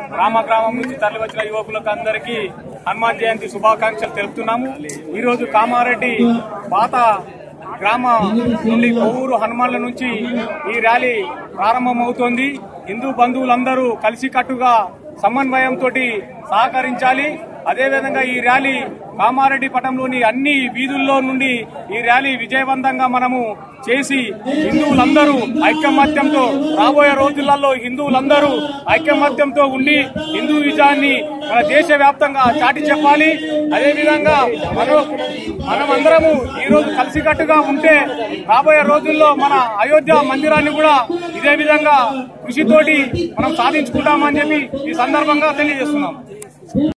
గ్రామ గ్రామం నుంచి తరలి వచ్చిన యువకులకు అందరికీ హనుమాన్ జయంతి శుభాకాంక్షలు తెలుపుతున్నాము ఈ రోజు కామారెడ్డి పాత గ్రామ నుండి కొవ్వూరు హనుమాన్ల నుంచి ఈ ర్యాలీ ప్రారంభమవుతోంది హిందూ బంధువులందరూ కలిసికట్టుగా సమన్వయంతో సహకరించాలి అదేవిధంగా ఈ ర్యాలీ కామారెడ్డి పట్టణంలోని అన్ని వీధుల్లో నుండి ఈ ర్యాలీ విజయవంతంగా మనము చేసి హిందువులందరూ ఐకమత్యంతో రాబోయే రోజులలో హిందువులందరూ ఐకమత్యంతో ఉండి హిందూ విజయాన్ని మన దేశ వ్యాప్తంగా చాటి చెప్పాలి అదేవిధంగా మనం మనమందరము ఈ రోజు కలిసికట్టుగా ఉంటే రాబోయే రోజుల్లో మన అయోధ్య మందిరాన్ని కూడా ఇదే విధంగా కృషితోటి మనం సాధించుకుంటామని చెప్పి ఈ సందర్భంగా తెలియజేస్తున్నాం